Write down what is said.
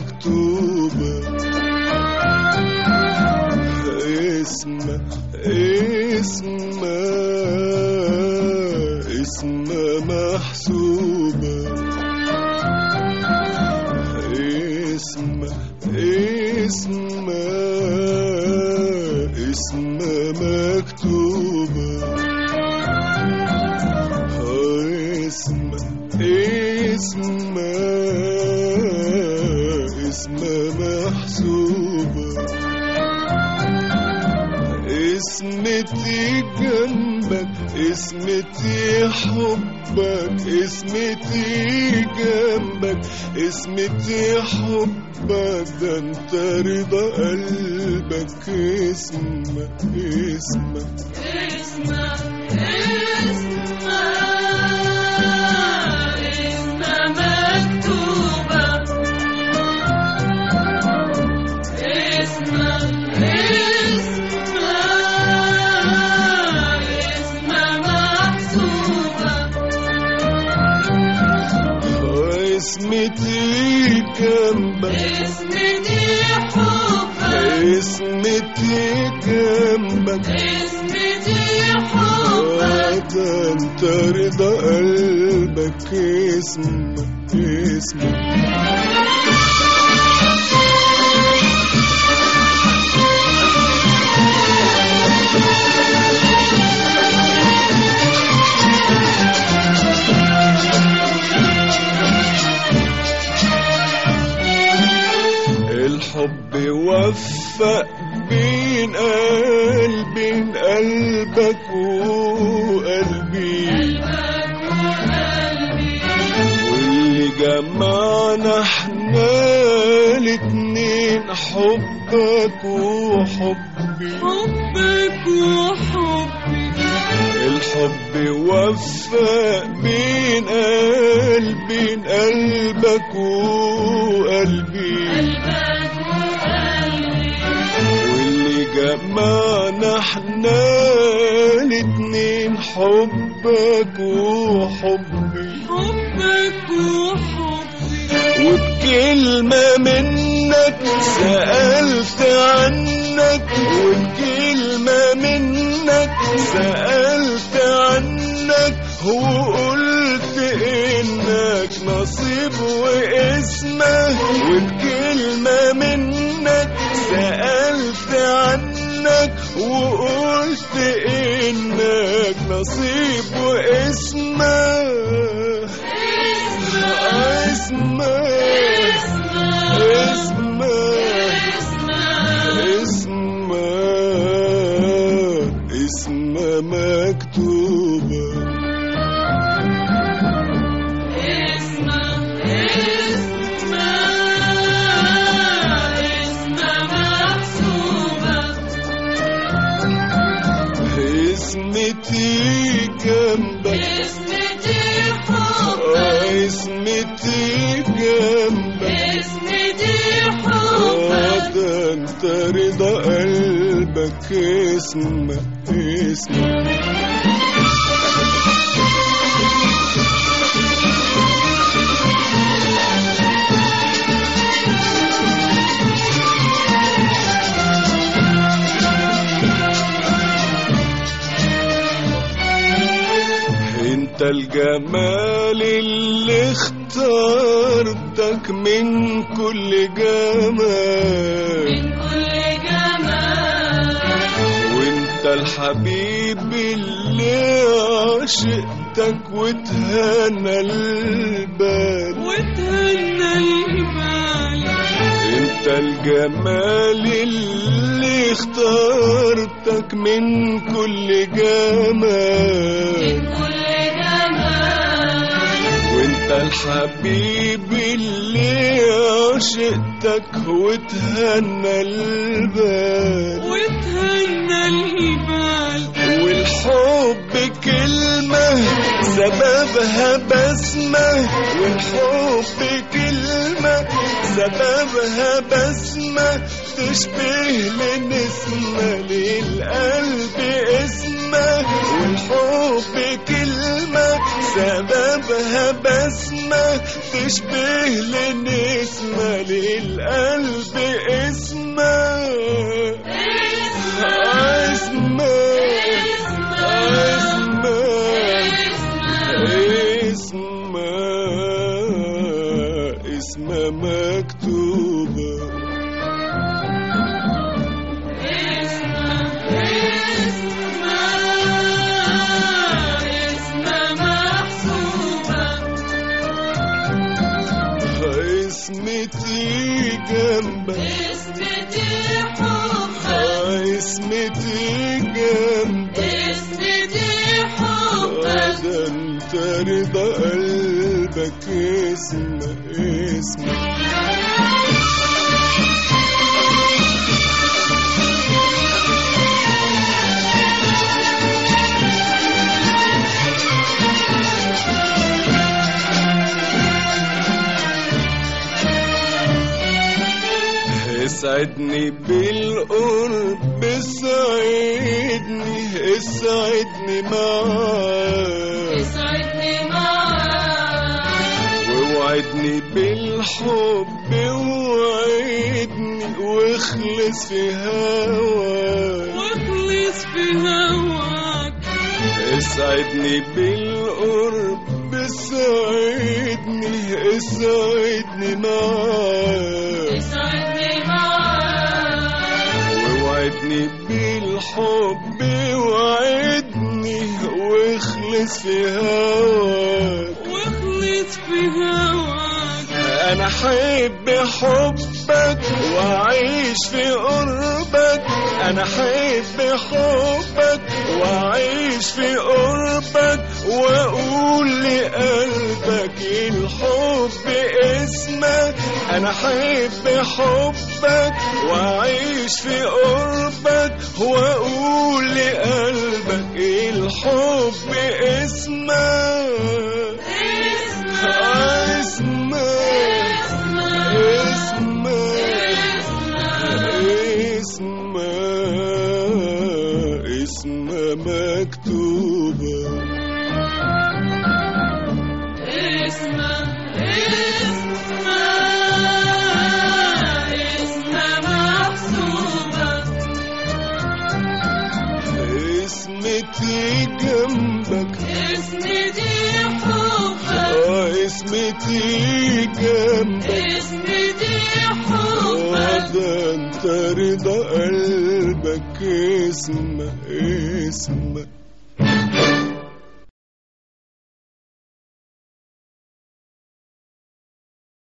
مكتوبة اسمها اسمها اسمها محسوبة اسمها اسمها اسمها مكتوبة اسمها اسمها اسمها محسوبة اسمتي جنبك اسمتي حبك اسمتي جنبك اسمتي حبك ده انت رضا قلبك اسمك اسمك اسمع اسمع اسمع مكتوبة اسمع اسمع اسمع محسوبة اسمتي جنبك اسمتي حبك اسمتي جنبك اسمتي حبك ده انت رضا قلبك اسمك اسمك الحب وفق بين قلبي بين قلبك وقلبي واللي جمعنا احنا الاتنين حبك وحبي حبك وحبي الحب وفق بين قلبي بين قلبك وقلبي قلبك وقلبي واللي جمعنا احنا الاتنين حبك وحبي حبك وحبي وبكلمة منك سألت عنك وبكلمة منك سألت عنك وقلت إنك نصيب واسمه وبكلمة منك سألت عنك وقلت إنك نصيب واسمه اسمه اسمه اسمه اسمه مكتوبة اسمتي جنبك آه، اسمتي جنبك آه، ده انت رضا قلبك اسمك اسمك انت الجمال اللي اخترتك من كل جمال وانت الحبيب اللي عشقتك وتهنى البال وتهنى البال انت الجمال اللي اخترتك من كل جمال كل جمال وانت الحبيب اللي عشقتك وتهنى البال وتهنى الهبال والحب كلمة سببها بسمة والحب كلمة سببها بسمة تشبه لنسمة للقلب اسمة والحب كلمة سببها بسمة تشبه لنسمة للقلب اسمة اسمة اسمة اسمة اسمة مكتوبة اسمتي جنبك اسمتي جنبك ده انت رضا قلبك اسمه اسمه اسعدني بالقرب اسعدني اسعدني معاك ووعدني بالحب ووعدني واخلص في هواك واخلص في هواك اسعدني بالقرب اسعدني اسعدني معاك اسعدني معاك ووعدني بالحب وعدني واخلص في هواك واخلص في هواك انا احب حبك واعيش في قربك انا احب حبك واعيش في قربك واقول لقلبك الحب اسمك انا احب حبك واعيش في قربك واقول لقلبك الحب اسمك اسمك اسمه اسمه مكتوبة اسمه اسمه اسمه محسوبة اسمتي جنبك اسمتي حبك اه اسمتي جنبك اسمتي اه حبك ده انت رضا قلبك اسمه اسمه